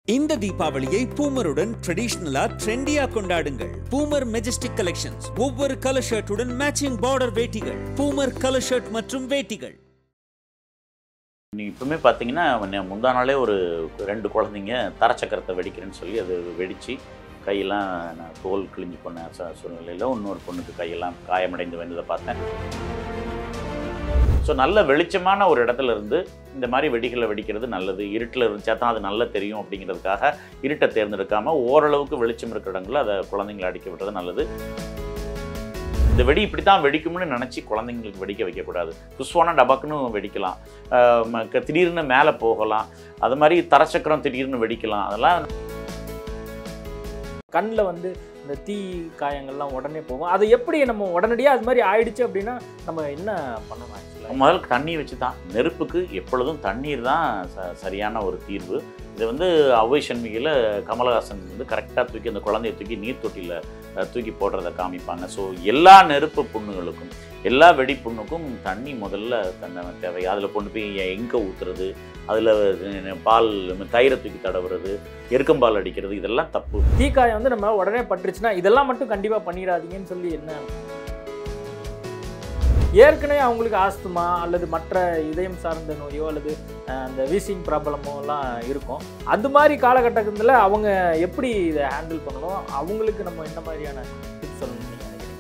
இந்த தீபாவளியை பூமருடன் ட்ரெடிஷ்னலா ட்ரெண்டியா கொண்டாடுங்கள் பூமர் மெஜஸ்டிக் கலெக்ஷன்ஸ் ஒவ்வொரு கலர் ஷர்ட்டுடன் மேட்சிங் பார்டர் வேட்டிகள் பூமர் கலர் ஷர்ட் மற்றும் வேட்டிகள் நீங்கள் இப்பவுமே பார்த்தீங்கன்னா முன்ன- முந்தா நாளே ஒரு ரெண்டு குழந்தைங்க தரச்சக்கரத்தை வெடிக்கிறேன்னு சொல்லி அது வெடித்து கையெல்லாம் நான் தோல் கிழிஞ்சு போன ச- சூழ்நிலையில் இன்னொரு பொண்ணுக்கு கையெல்லாம் காயமடைந்து வந்ததை பார்த்தேன் ஸோ நல்ல வெளிச்சமான ஒரு இடத்துல இருந்து இந்த மாதிரி வெடிகளை வெடிக்கிறது நல்லது இருட்டில் இருந்துச்சா தான் அது நல்லா தெரியும் அப்படிங்கிறதுக்காக இருட்டை தேர்ந்தெடுக்காம ஓரளவுக்கு வெளிச்சம் இருக்கிற இடங்களில் அதை குழந்தைங்களை அடிக்க விடுறது நல்லது இந்த வெடி இப்படி தான் வெடிக்கும்னு நினச்சி குழந்தைங்களுக்கு வெடிக்க வைக்கக்கூடாது புஷ்வான டபாக்குன்னு வெடிக்கலாம் ஆஹ் ம- க- திடீர்னு மேலே போகலாம் அது மாதிரி தரச்சக்கரம் திடீர்னு வெடிக்கலாம் அதெல்லாம் கண்ணில் வந்து இந்த தீ காயங்கள்லாம் உடனே போகும் அது எப்படி நம்ம உடனடியாக அது மாதிரி ஆயிடுச்சு அப்படின்னா நம்ம என்ன பண்ணணும் ஆக்சுவலாக முதல்ல தண்ணி வச்சு தான் நெருப்புக்கு எப்பொழுதும் தண்ணீர் தான் ச சரியான ஒரு தீர்வு இது வந்து அவ்வை சண்மிகையில் கமலஹாசன் வந்து கரெக்டாக தூக்கி அந்த குழந்தைய தூக்கி நீர் தொட்டியில் அஹ், தூக்கி போடுறத காமிப்பாங்க ஸோ எல்லா நெருப்பு புண்ணுகளுக்கும் எல்லா வெடி புண்ணுக்கும் தண்ணி முதல்ல தன்னை தேவை அதில் கொண்டு போய் எங்கே ஊற்றுறது அதில் பால் தயிரை தூக்கி தடவுறது எருக்கம்பால் அடிக்கிறது இதெல்லாம் தப்பு தீக்காயம் வந்து நம்ம உடனே பட்டுருச்சுன்னா இதெல்லாம் மட்டும் கண்டிப்பாக பண்ணிடாதீங்கன்னு சொல்லி என்ன ஏற்கனவே அவங்களுக்கு ஆஸ்துமா அல்லது மற்ற இதயம் சார்ந்த நோயோ அல்லது அஹ், அந்த வீசிங் ப்ராப்ளமோ எல்லாம் இருக்கும் அது மாதிரி காலகட்டத்தில் அவங்க எப்படி இதை ஹேண்டில் பண்ணணும் அவங்களுக்கு நம்ம என்ன மாதிரியான டிப்ஸ் சொல்லணும்னு நீங்க நினைக்கிறீங்க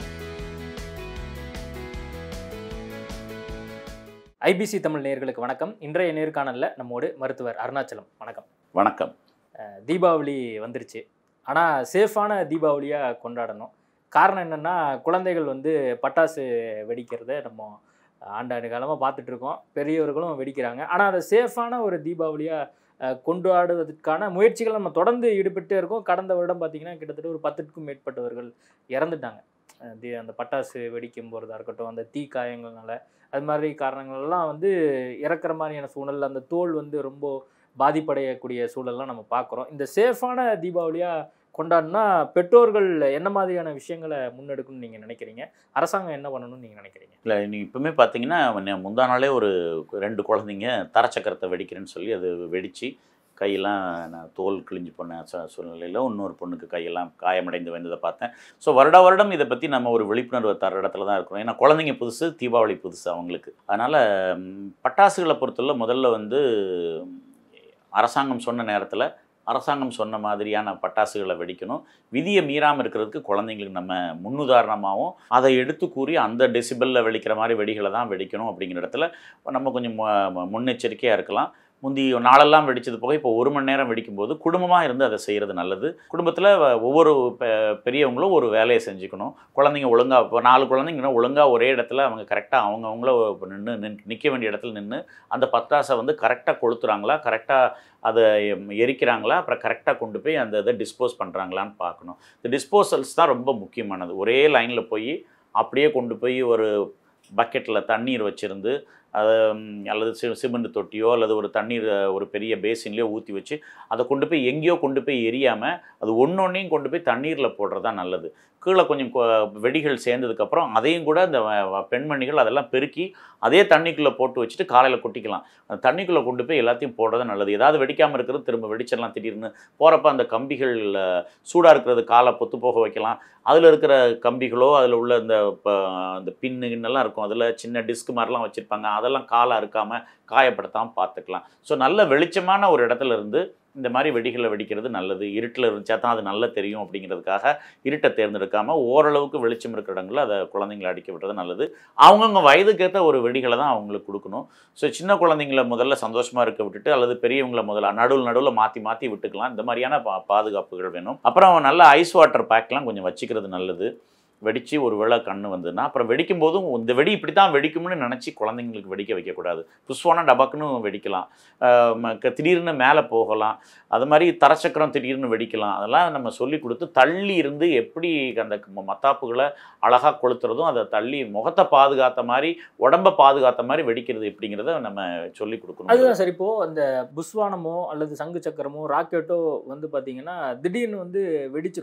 ஐபிசி தமிழ் நேயர்களுக்கு வணக்கம் இன்றைய நேர்காணலில் நம்மோடு மருத்துவர் அருணாச்சலம் வணக்கம் வணக்கம் தீபாவளி வந்துருச்சு ஆனால் சேஃபான தீபாவளியாக கொண்டாடணும் காரணம் என்னென்னா குழந்தைகள் வந்து பட்டாசு வெடிக்கிறத நம்ம ஆண்டாண்டு காலமாக பார்த்துட்டு இருக்கோம் பெரியவர்களும் வெடிக்கிறாங்க ஆனால் அதை சேஃபான ஒரு தீபாவளியாக கொண்டாடுவதற்கான முயற்சிகள் நம்ம தொடர்ந்து ஈடுபட்டே இருக்கோம் கடந்த வருடம் பார்த்திங்கன்னா கிட்டத்தட்ட ஒரு பத்துக்கும் மேற்பட்டவர்கள் இறந்துட்டாங்க அஹ் தி- அந்த பட்டாசு வெடிக்கும் போகிறதா இருக்கட்டும் அந்த தீ காயங்கள்னால அது மாதிரி காரணங்கள்லாம் வந்து இறக்குற மாதிரியான சூழல் அந்த தோல் வந்து ரொம்ப பாதிப்படையக்கூடிய சூழல்லாம் நம்ம பார்க்குறோம் இந்த சேஃபான தீபாவளியாக கொண்டாடினா பெற்றோர்கள் என்ன மாதிரியான விஷயங்களை முன்னெடுக்கணும்னு நீங்கள் நினைக்கிறீங்க அரசாங்கம் என்ன பண்ணணும்னு நீங்கள் நினைக்கிறீங்க இல்லை நீங்கள் இப்பவுமே பார்த்தீங்கன்னா முன்ன- முந்தா நாளே ஒரு ரெண்டு குழந்தைங்க தரச்சக்கரத்தை வெடிக்கிறேன்னு சொல்லி அது வெடித்து கையெல்லாம் நான் தோல் கிழிஞ்சு போன ச- சூழ்நிலையில் இன்னொரு பொண்ணுக்கு கையெல்லாம் காயமடைந்து வந்ததை பார்த்தேன் ஸோ வருட வருடம் இதை பற்றி நம்ம ஒரு விழிப்புணர்வு தர இடத்துல தான் இருக்கிறோம் ஏன்னா குழந்தைங்க புதுசு தீபாவளி புதுசு அவங்களுக்கு அதனால் பட்டாசுகளை பொறுத்தவரை முதல்ல வந்து ம், அரசாங்கம் சொன்ன நேரத்தில் அரசாங்கம் சொன்ன மாதிரியான பட்டாசுகளை வெடிக்கணும் விதியை மீறாமல் இருக்கிறதுக்கு குழந்தைங்களுக்கு நம்ம முன்னுதாரணமாகவும் அதை எடுத்து கூறி அந்த டெசிபலில் வெடிக்கிற மாதிரி வெடிகளை தான் வெடிக்கணும் அப்படிங்கிற இடத்துல நம்ம கொஞ்சம் மு- முன்னெச்சரிக்கையாக இருக்கலாம் முந்தி நாளெல்லாம் வெடிச்சது போக இப்போ ஒரு மணி நேரம் வெடிக்கும்போது குடும்பமாக இருந்து அதை செய்கிறது நல்லது குடும்பத்தில் ஒவ்வொரு பெ- பெரியவங்களும் ஒரு வேலையை செஞ்சுக்கணும் குழந்தைங்க ஒழுங்காக இப்போ நாலு குழந்தைங்கன்னா ஒழுங்காக ஒரே இடத்துல அவங்க கரெக்டாக அவங்க அவங்கள நின்று நிற்க வேண்டிய இடத்துல நின்று அந்த பட்டாசை வந்து கரெக்டாக கொளுத்துறாங்களா கரெக்டாக அதை எம்- எரிக்கிறாங்களா அப்புறம் கரெக்டாக கொண்டு போய் அந்த இதை டிஸ்போஸ் பண்ணுறாங்களான்னு பார்க்கணும் இந்த டிஸ்போசல்ஸ் தான் ரொம்ப முக்கியமானது ஒரே லைனில் போய் அப்படியே கொண்டு போய் ஒரு பக்கெட்டில் தண்ணீர் வச்சுருந்து அதை ம், அல்லது சி சிமெண்ட் தொட்டியோ அல்லது ஒரு தண்ணீர் அஹ், ஒரு பெரிய பேசின்லேயோ ஊற்றி வச்சு அதை கொண்டு போய் எங்கேயோ கொண்டு போய் எரியாமல் அது ஒன்றொன்னையும் கொண்டு போய் தண்ணீரில் போடுறது தான் நல்லது கீழே கொஞ்சம் கொ- வெடிகள் சேர்ந்ததுக்கப்புறம் அதையும் கூட இந்த வ- வ- பெண்மணிகள் அதெல்லாம் பெருக்கி அதே தண்ணிக்குள்ளே போட்டு வச்சுட்டு காலையில் கொட்டிக்கலாம் அந்த தண்ணிக்குள்ளே கொண்டு போய் எல்லாத்தையும் போடுறது நல்லது ஏதாவது வெடிக்காமல் இருக்கிறது திரும்ப வெடிச்சிடலாம் திடீர்னு போகிறப்ப அந்த கம்பிகள் சூடாக இருக்கிறது காலை பொத்து போக வைக்கலாம் அதில் இருக்கிற கம்பிகளோ அதில் உள்ள இந்த ப- அந்த பின்னு கிண்ணெல்லாம் இருக்கும் அதில் சின்ன டிஸ்க் மாதிரிலாம் வச்சுருப்பாங்க அதெல்லாம் காலை அறுக்காமல் காயப்படுத்தாமல் பார்த்துக்கலாம் ஸோ நல்ல வெளிச்சமான ஒரு இடத்துல இருந்து இந்த மாதிரி வெடிகளை வெடிக்கிறது நல்லது இருட்டில் இருந்துச்சா தான் அது நல்லா தெரியும் அப்படிங்கிறதுக்காக இருட்டை தேர்ந்தெடுக்காம ஓரளவுக்கு வெளிச்சம் இருக்கிற இடங்களில் அதை குழந்தைங்களை அடிக்க விடுறது நல்லது அவங்கவுங்க வயதுக்கேற்ற ஒரு வெடிகளை தான் அவங்களுக்கு கொடுக்கணும் ஸோ சின்ன குழந்தைங்கள முதல்ல சந்தோஷமாக இருக்க விட்டுட்டு அல்லது பெரியவங்களை முதல்ல நடுவில் நடுவில் மாற்றி மாற்றி விட்டுக்கலாம் இந்த மாதிரியான பா பாதுகாப்புகள் வேணும் அப்புறம் நல்ல ஐஸ் வாட்டர் பேக்லாம் கொஞ்சம் வச்சுக்கிறது நல்லது வெடித்து ஒரு வேளை கண்ணு வந்ததுன்னா அப்புறம் வெடிக்கும் போதும் இந்த வெடி இப்படி தான் வெடிக்கும்னு நினச்சி குழந்தைங்களுக்கு வெடிக்க வைக்கக்கூடாது புஷ்வான டபாக்குன்னு வெடிக்கலாம் ஆஹ் ம- க- திடீர்னு மேலே போகலாம் அது மாதிரி தரச்சக்கரம் திடீர்னு வெடிக்கலாம் அதெல்லாம் நம்ம சொல்லி கொடுத்து தள்ளி இருந்து எப்படி அந்த ம- மத்தாப்புகளை அழகாக கொளுத்துறதும் அதை தள்ளி முகத்தை பாதுகாத்த மாதிரி உடம்பை பாதுகாத்த மாதிரி வெடிக்கிறது எப்படிங்கிறத நம்ம சொல்லி கொடுக்கணும் அதுதான் சார் இப்போ அந்த புஸ்வானமோ அல்லது சங்கு சக்கரமோ ராக்கெட்டோ வந்து பார்த்தீங்கன்னா திடீர்னு வந்து வெடிச்சிடும்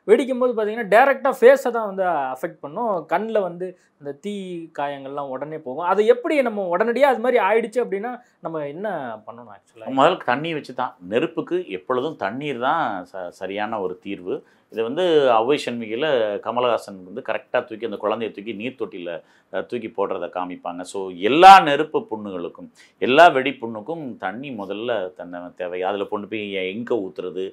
வெடிக்கும் போது பார்த்தீங்கன்னா டேரெக்டாக ஃபேஸை தான் வந்து அஃபெக்ட் பண்ணும் கண்ணில் வந்து இந்த தீ காயங்கள்லாம் உடனே போகும் அது எப்படி நம்ம உடனடியாக அது மாதிரி ஆயிடுச்சு அப்படின்னா நம்ம என்ன பண்ணணும் ஆக்சுவலாக முதல்ல தண்ணி வச்சு தான் நெருப்புக்கு எப்பொழுதும் தண்ணீர் தான் ச சரியான ஒரு தீர்வு இது வந்து அவ்வை சண்மிகையில் கமலஹாசன் வந்து கரெக்டாக தூக்கி அந்த குழந்தைய தூக்கி நீர் தொட்டியில் அஹ், தூக்கி போடுறத காமிப்பாங்க ஸோ எல்லா நெருப்பு புண்ணுகளுக்கும் எல்லா வெடி புண்ணுக்கும் தண்ணி முதல்ல தன்னை தேவை அதில் கொண்டு போய் எங்கே ஊற்றுறது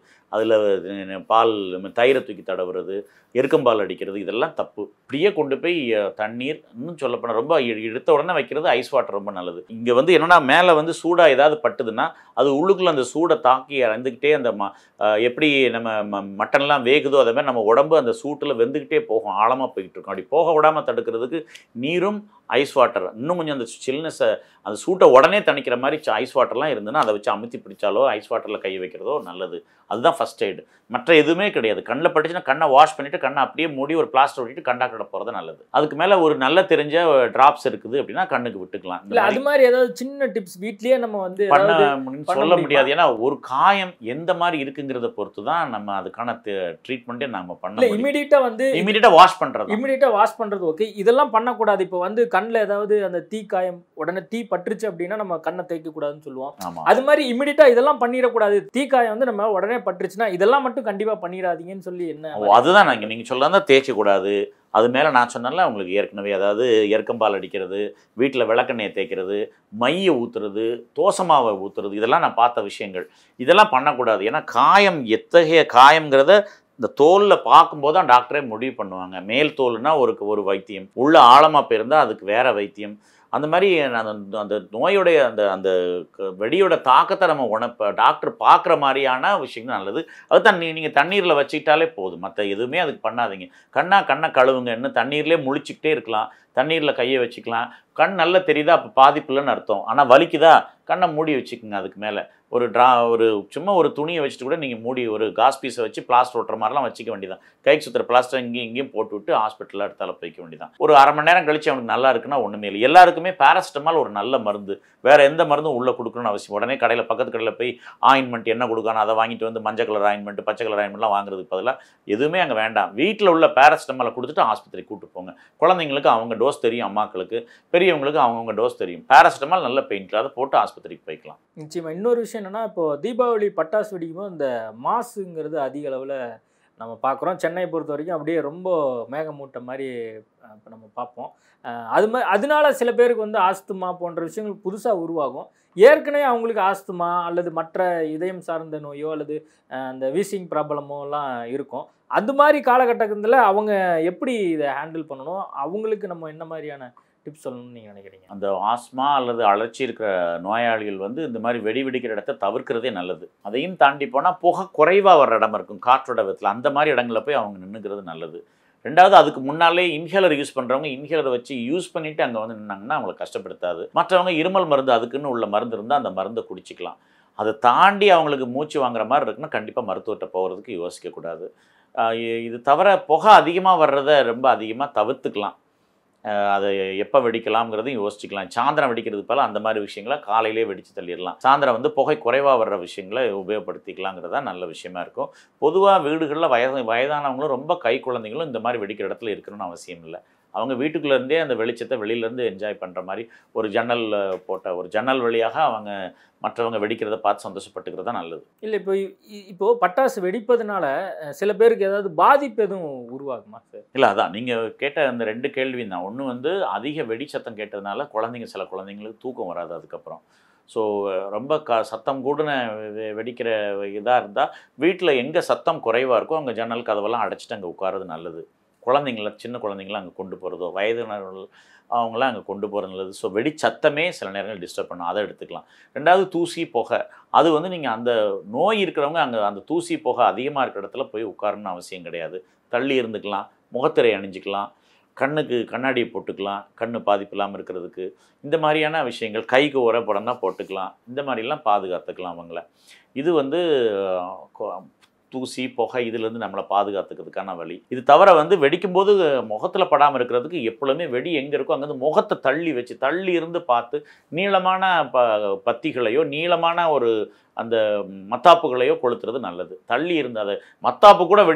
அதில் பால் தயிரை தூக்கி தடவுறது எருக்கம்பால் அடிக்கிறது இதெல்லாம் தப்பு இப்படியே கொண்டு போய் அஹ், தண்ணீர் இன்னும் சொல்லப்போனால் ரொம்ப இ- எடுத்த உடனே வைக்கிறது ஐஸ் வாட்டர் ரொம்ப நல்லது இங்கே வந்து என்னன்னா மேலே வந்து சூடாக ஏதாவது பட்டுதுன்னா அது உள்ளுக்குள்ள அந்த சூடை தாக்கி இறந்துக்கிட்டே அந்த ம அஹ் எப்படி நம்ம ம மட்டன்லாம் வேகுதோ அதே மாதிரி நம்ம உடம்பு அந்த சூட்டில் வெந்துக்கிட்டே போகும் ஆழமாக போய்கிட்டு இருக்கும் அப்படி போக விடாமல் தடுக்கிறதுக்கு நீரும் ஐஸ் வாட்டர் இன்னும் கொஞ்சம் அந்த சில்னஸை அந்த சூட்டை உடனே தணிக்கிற மாதிரி ஐஸ் வாட்டர்லாம் இருந்ததுன்னா அதை வச்சு அமுத்தி பிடிச்சாலோ ஐஸ் வாட்டரில் கை வைக்கிறதோ நல்லது அதுதான் ஃபஸ்ட் எய்டு மற்ற எதுவுமே கிடையாது கண்ணில் பட்டுச்சுன்னா கண்ணை வாஷ் பண்ணிவிட்டு கண்ணை அப்படியே மூடி ஒரு பிளாஸ்டர் ஒட்டிட்டு கண்டாக்கிட போகிறது நல்லது அதுக்கு மேலே ஒரு நல்ல தெரிஞ்ச டிராப்ஸ் இருக்குது அப்படின்னா கண்ணுக்கு விட்டுக்கலாம் இந்த இல்லை மாதிரி அது மாதிரி ஏதாவது சின்ன டிப்ஸ் வீட்லயே நம்ம வந்து பண்ண ஏதாவது முடியும்னு பண்ண சொல்ல முடியுமா? முடியாது ஏன்னா ஒரு காயம் எந்த மாதிரி இருக்குங்கிறத பொறுத்து தான் நம்ம அதுக்கான ட்ரீட்மெண்ட்டே நம்ம பண்ண இல்லை முடியும் இமீடியட்டாக வந்து இமீடியட்டா வாஷ் பண்றது இமிடியேட்டாக வாஷ் பண்ணுறது ஓகே இதெல்லாம் பண்ணக்கூடாது இப்போ வந்து கண்ணில் ஏதாவது அந்த தீ காயம் உடனே தீ பட்டுருச்சு அப்படின்னா நம்ம கண்ணை தேய்க்கக்கூடாதுன்னு சொல்லுவோம் ஆமா அது மாதிரி இமிடியேட்டாக இதெல்லாம் பண்ணிடக்கூடாது தீ காயம் வந்து நம்ம உடனே பட்டுருச்சுன்னா இதெல்லாம் மட்டும் கண்டிப்பாக பண்ணிடாதீங்கன்னு சொல்லி என்ன ஓ, அதுதான் நாங்க நீங்க சொல்லதான் தேய்க்க கூடாது அது மேல நான் சொன்னேன்ல உங்களுக்கு ஏற்கனவே அதாவது எருக்கம்பால் அடிக்கிறது வீட்டில் விளக்கெண்ணெயை தேய்க்கிறது மையை ஊத்துறது தோசமாவை ஊத்துறது இதெல்லாம் நான் பார்த்த விஷயங்கள் இதெல்லாம் பண்ணக்கூடாது ஏன்னா காயம் எத்தகைய காயம்ங்கிறத இந்த தோலில் பார்க்கும்போது தான் டாக்டரே முடிவு பண்ணுவாங்க மேல் தோல்னா ஒரு ஒரு வைத்தியம் உள்ள ஆழமாக போயிருந்தால் அதுக்கு வேற வைத்தியம் அந்த மாதிரி அந்த அந்த நோயுடைய அந்த அந்த க- வெடியோட தாக்கத்தை நம்ம உணப்ப டாக்டர் பார்க்குற மாதிரியான விஷயங்கள் நல்லது அது தண்ணி நீங்கள் தண்ணீரில் வச்சுக்கிட்டாலே போதும் மற்ற எதுவுமே அதுக்கு பண்ணாதீங்க கண்ணா கண்ணை கழுவுங்க இன்னும் தண்ணீர்லேயே முழிச்சிக்கிட்டே இருக்கலாம் தண்ணீரில் கையை வச்சுக்கலாம் கண் நல்லா தெரியுதா அப்போ பாதிப்பு இல்லைன்னு அர்த்தம் ஆனால் வலிக்குதா கண்ணை மூடி வச்சுக்கோங்க அதுக்கு மேலே ஒரு ட்ரா ஒரு சும்மா ஒரு துணியை வச்சுட்டு கூட நீங்கள் மூடி ஒரு காஸ் பீஸை வச்சு பிளாஸ்டர் ஒட்டுற மாதிரிலாம் வச்சுக்க வேண்டியதான் கைக்கு சுற்றுற பிளாஸ்டர் இங்கேயும் இங்கேயும் போட்டு விட்டு ஹாஸ்பிட்டலில் எடுத்தால போய்க்க வேண்டியதான் ஒரு அரை மணி நேரம் கழிச்சு அவனுக்கு நல்லா இருக்குன்னா ஒன்றுமே இல்லை எல்லாருக்குமே பேராசிட்டமால் ஒரு நல்ல மருந்து வேற எந்த மருந்தும் உள்ளே கொடுக்கணும்னு அவசியம் உடனே கடையில் பக்கத்து கடையில் போய் ஆயின்மெண்ட் என்ன கொடுக்கணும் அதை வாங்கிட்டு வந்து மஞ்சள் கலர் ஆயின்மெண்ட் பச்சை கலர் ஆயின்மெண்ட்லாம் வாங்குறதுக்கு பதிலாக எதுவுமே அங்கே வேண்டாம் வீட்டில் உள்ள பேராசிட்டமாலை கொடுத்துட்டு ஆஸ்பத்திரி கூட்டு போங்க குழந்தைங்களுக்கு அவங்க டோஸ் தெரியும் அம்மாக்களுக்கு பெரியவங்களுக்கு அவங்கவுங்க டோஸ் தெரியும் பேராசிட்டமால் நல்ல பெயின் அதை போட்டு ஆஸ்பத்திரிக்கு போய்க்கலாம் நிச்சயமா இன்னொரு விஷயம் என்னன்னா இப்போ தீபாவளி பட்டாசு வெடிக்கும்போது இந்த மாசுங்கிறது அதிக அளவில் நம்ம பார்க்குறோம் சென்னை பொறுத்த வரைக்கும் அப்படியே ரொம்ப மேகமூட்டம் மாதிரி இப்போ நம்ம பார்ப்போம் அஹ் அது மாதிரி அதனால சில பேருக்கு வந்து ஆஸ்துமா போன்ற விஷயங்கள் புதுசாக உருவாகும் ஏற்கனவே அவங்களுக்கு ஆஸ்துமா அல்லது மற்ற இதயம் சார்ந்த நோயோ அல்லது அஹ் அந்த வீசிங் ப்ராப்ளமோ எல்லாம் இருக்கும் அந்த மாதிரி காலகட்டத்தில் அவங்க எப்படி இதை ஹேண்டில் பண்ணணும் அவங்களுக்கு நம்ம என்ன மாதிரியான டிப்ஸ் சொல்லணும்னு நீங்கள் நினைக்கிறீங்க அந்த ஆஸ்மா அல்லது அலர்ச்சி இருக்கிற நோயாளிகள் வந்து இந்த மாதிரி வெடி வெடிக்கிற இடத்த தவிர்க்கிறதே நல்லது அதையும் தாண்டி போனால் புகை குறைவாக வர்ற இடம் இருக்கும் காற்றோட விதத்தில் அந்த மாதிரி இடங்களில் போய் அவங்க நின்றுக்கிறது நல்லது ரெண்டாவது அதுக்கு முன்னாலே இன்ஹேலர் யூஸ் பண்ணுறவங்க இன்ஹேலர் வச்சு யூஸ் பண்ணிட்டு அங்கே வந்து நின்னாங்கன்னா அவங்கள கஷ்டப்படுத்தாது மற்றவங்க இருமல் மருந்து அதுக்குன்னு உள்ள மருந்து இருந்தால் அந்த மருந்தை குடிச்சிக்கலாம் அதை தாண்டி அவங்களுக்கு மூச்சு வாங்குற மாதிரி இருக்குன்னா கண்டிப்பாக மருத்துவர்கிட்ட போகிறதுக்கு யோசிக்கக்கூடாது ஆஹ் இ- இது தவிர புகை அதிகமாக வர்றதை ரொம்ப அதிகமாக தவிர்த்துக்கலாம் ஆஹ் அதை எப்போ வெடிக்கலாம்ங்கிறதையும் யோசிச்சுக்கலாம் சாயந்தரம் வெடிக்கிறது போல அந்த மாதிரி விஷயங்களை காலையிலே வெடித்து தள்ளிடலாம் சாயந்தரம் வந்து புகை குறைவாக வர்ற விஷயங்களை உபயோகப்படுத்திக்கலாங்கிறது தான் நல்ல விஷயமா இருக்கும் பொதுவாக வீடுகளில் வயது வயதானவங்களும் ரொம்ப கை குழந்தைங்களும் இந்த மாதிரி வெடிக்கிற இடத்துல இருக்கணும்னு அவசியம் இல்லை அவங்க வீட்டுக்குள்ள இருந்தே அந்த வெளிச்சத்தை வெளியிலேருந்து என்ஜாய் பண்ணுற மாதிரி ஒரு ஜன்னல் அஹ், போட்ட ஒரு ஜன்னல் வழியாக அவங்க மற்றவங்க வெடிக்கிறத பார்த்து சந்தோஷப்பட்டுக்கிறது தான் நல்லது இல்லை இப்போ இ- இ- இப்போ பட்டாசு வெடிப்பதனால அஹ், சில பேருக்கு ஏதாவது பாதிப்பு எதுவும் உருவாகுமா சார் இல்லை அதான் நீங்கள் கேட்ட அந்த ரெண்டு கேள்வி தான் ஒன்று வந்து அதிக வெடி சத்தம் கேட்டதுனால குழந்தைங்க சில குழந்தைங்களுக்கு தூக்கம் வராது அதுக்கப்புறம் ஸோ ரொம்ப க சத்தம் கூடுன வெ- வெடிக்கிற இதாக இருந்தால் வீட்டில் எங்கே சத்தம் குறைவாக இருக்கோ அங்கே ஜன்னல் கதவெல்லாம் அடைச்சிட்டு அங்கே உட்கார்றது நல்லது குழந்தைங்கள சின்ன குழந்தைங்கள அங்கே கொண்டு போகிறதோ வயதினர்கள் அவங்களாம் அங்கே கொண்டு போகிறது நல்லது ஸோ வெடி சத்தமே சில நேரங்கள் டிஸ்டர்ப் பண்ணும் அதை எடுத்துக்கலாம் ரெண்டாவது தூசி புகை அது வந்து நீங்கள் அந்த நோய் இருக்கிறவங்க அங்கே அந்த தூசி புகை அதிகமாக இருக்கிற இடத்துல போய் உட்காரணும்னு அவசியம் கிடையாது தள்ளி இருந்துக்கலாம் முகத்திரை அணிஞ்சிக்கலாம் கண்ணுக்கு கண்ணாடி போட்டுக்கலாம் கண்ணு பாதிப்பு இல்லாமல் இருக்கிறதுக்கு இந்த மாதிரியான விஷயங்கள் கைக்கு உரப்படம் தான் போட்டுக்கலாம் இந்த மாதிரிலாம் பாதுகாத்துக்கலாம் அவங்கள இது வந்து அஹ், கொ- தூசி புகை இதுலேருந்து நம்மளை பாதுகாத்துக்கிறதுக்கான வழி இது தவிர வந்து வெடிக்கும்போது முகத்தில் படாமல் இருக்கிறதுக்கு எப்பொழுதுமே வெடி எங்கே இருக்கோ அங்கேருந்து முகத்தை தள்ளி வச்சு தள்ளி இருந்து பார்த்து நீளமான ப பத்திகளையோ நீளமான ஒரு அந்த மத்தாப்புகளையோ கொளுத்துறது நல்லது தள்ளி இருந்து அதை மத்தாப்பு கூட வெடிக்கும்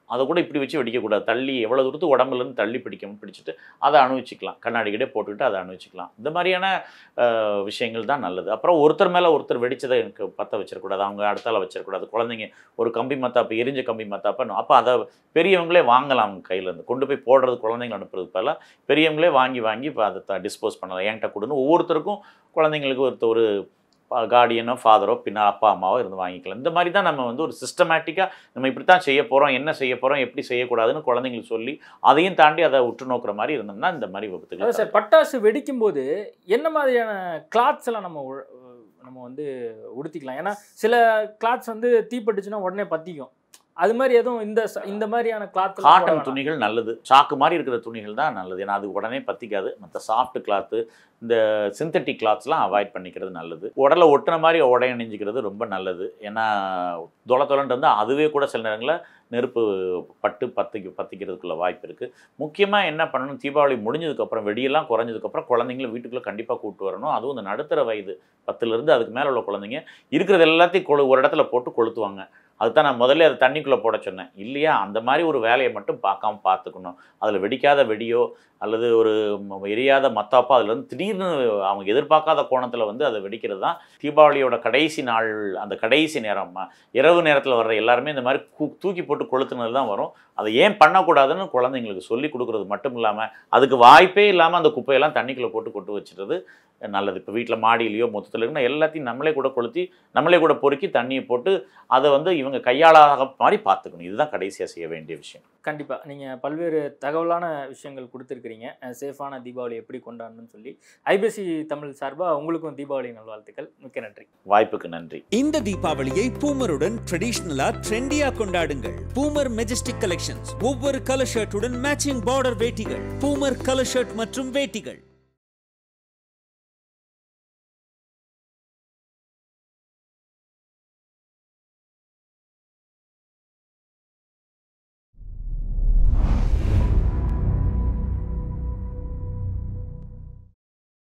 அதை கூட இப்படி வச்சு வெடிக்கக்கூடாது தள்ளி எவ்வளோ தூரத்துக்கு உடம்புலேருந்து தள்ளி பிடிக்கணும் பிடிச்சிட்டு அதை அணுவிச்சிக்கலாம் கண்ணாடி கிட்டே போட்டுக்கிட்டு அதை அணுவிச்சிக்கலாம் இந்த மாதிரியான அஹ், விஷயங்கள் தான் நல்லது அப்புறம் ஒருத்தர் மேலே ஒருத்தர் வெடிச்சதை எனக்கு பற்ற வச்சிடக்கூடாது அவங்க அடுத்தால வச்சிடக்கூடாது குழந்தைங்க ஒரு கம்பி மத்தாப்பு எரிஞ்ச கம்பி மத்தாப்ப அப்போ அதை பெரியவங்களே வாங்கலாம் அவங்க கையிலேருந்து கொண்டு போய் போடுறது குழந்தைங்க அனுப்புறதுக்கு பதிலாக பெரியவங்களே வாங்கி வாங்கி இப்போ அதை டிஸ்போஸ் பண்ணலாம் என்கிட்ட கொடுன்னு ஒவ்வொருத்தருக்கும் குழந்தைங்களுக்கு ஒருத்த ஒரு கார்டியனோ ஃபாதரோ பின்னால் அப்பா அம்மாவோ இருந்து வாங்கிக்கலாம் இந்த மாதிரி தான் நம்ம வந்து ஒரு சிஸ்டமேட்டிக்காக நம்ம இப்படி தான் செய்ய போகிறோம் என்ன செய்ய போகிறோம் எப்படி செய்யக்கூடாதுன்னு குழந்தைங்களுக்கு சொல்லி அதையும் தாண்டி அதை உற்று நோக்குற மாதிரி இருந்தோம்னா இந்த மாதிரி அதாவது விபத்துகள் சார் பட்டாசு வெடிக்கும் போது என்ன மாதிரியான கிளாத்ஸ் எல்லாம் நம்ம உ- நம்ம வந்து உடுத்திக்கலாம் ஏன்னா சில கிளாத்ஸ் வந்து தீப்பட்டுச்சுன்னா உடனே பத்திக்கும் அது மாதிரி எதுவும் இந்த ச- இந்த மாதிரியான கிளாத் காட்டன் துணிகள் நல்லது சாக்கு மாதிரி இருக்கிற துணிகள் தான் நல்லது ஏன்னா அது உடனே பத்திக்காது மற்ற சாஃப்ட் கிளாத்து இந்த சிந்தட்டிக் கிளாத்ஸ்லாம் அவாய்ட் பண்ணிக்கிறது நல்லது உடலை ஒட்டுன மாதிரி உடை அணிஞ்சிக்கிறது ரொம்ப நல்லது ஏன்னா தொலை தொலைன்ட்டு இருந்தால் அதுவே கூட சில நேரங்களில் நெருப்பு பட்டு பத்திக்கு பத்திக்கிறதுக்குள்ள வாய்ப்பு இருக்குது முக்கியமாக என்ன பண்ணணும் தீபாவளி முடிஞ்சதுக்கப்புறம் வெடியெல்லாம் குறைஞ்சதுக்கப்புறம் குழந்தைங்கள வீட்டுக்குள்ளே கண்டிப்பாக கூப்பிட்டு வரணும் அதுவும் இந்த நடுத்தர வயது பத்துலேருந்து அதுக்கு மேலே உள்ள குழந்தைங்க இருக்கிறது எல்லாத்தையும் கொழு ஒரு இடத்துல போட்டு கொளுத்துவாங்க அதுதான் நான் முதல்ல அதை தண்ணிக்குள்ளே போட சொன்னேன் இல்லையா அந்த மாதிரி ஒரு வேலையை மட்டும் பார்க்காம பார்த்துக்கணும் அதில் வெடிக்காத வெடியோ அல்லது ஒரு ம- எரியாத மத்தாப்போ அதுலேருந்து திடீர்னு அவங்க எதிர்பார்க்காத கோணத்தில் வந்து அதை வெடிக்கிறது தான் தீபாவளியோட கடைசி நாள் அந்த கடைசி நேரம் ம- இரவு நேரத்தில் வர்ற எல்லாருமே இந்த மாதிரி கூ- தூக்கி போட்டு கொளுத்துனது தான் வரும் அதை ஏன் பண்ணக்கூடாதுன்னு குழந்தைங்களுக்கு சொல்லி கொடுக்குறது மட்டும் இல்லாமல் அதுக்கு வாய்ப்பே இல்லாமல் அந்த குப்பையெல்லாம் தண்ணிக்குள்ளே போட்டு கொட்டு வச்சுறது நல்லது இப்போ வீட்டில் மாடியிலையோ மொத்தத்தில் இருக்குன்னா எல்லாத்தையும் நம்மளே கூட கொளுத்தி நம்மளே கூட பொறுக்கி தண்ணியை போட்டு அதை வந்து இவங்க கையாளாக மாதிரி பார்த்துக்கணும் இதுதான் கடைசியாக செய்ய வேண்டிய விஷயம் கண்டிப்பா நீங்க பல்வேறு தகவலான விஷயங்கள் கொடுத்துருக்கிறீங்க சேஃபான தீபாவளி எப்படி கொண்டாடணும்னு சொல்லி ஐபிசி தமிழ் சார்பா உங்களுக்கும் தீபாவளி நல்வாழ்த்துக்கள் மிக்க நன்றி வாய்ப்புக்கு நன்றி இந்த தீபாவளியை பூமருடன் ட்ரெடிஷ்னலா ட்ரெண்டியா கொண்டாடுங்கள் பூமர் மெஜஸ்டிக் கலெக்ஷன்ஸ் ஒவ்வொரு கலர் ஷர்ட்டுடன் மேட்சிங் பார்டர் வேட்டிகள் பூமர் கலர் ஷர்ட் மற்றும் வேட்டிகள்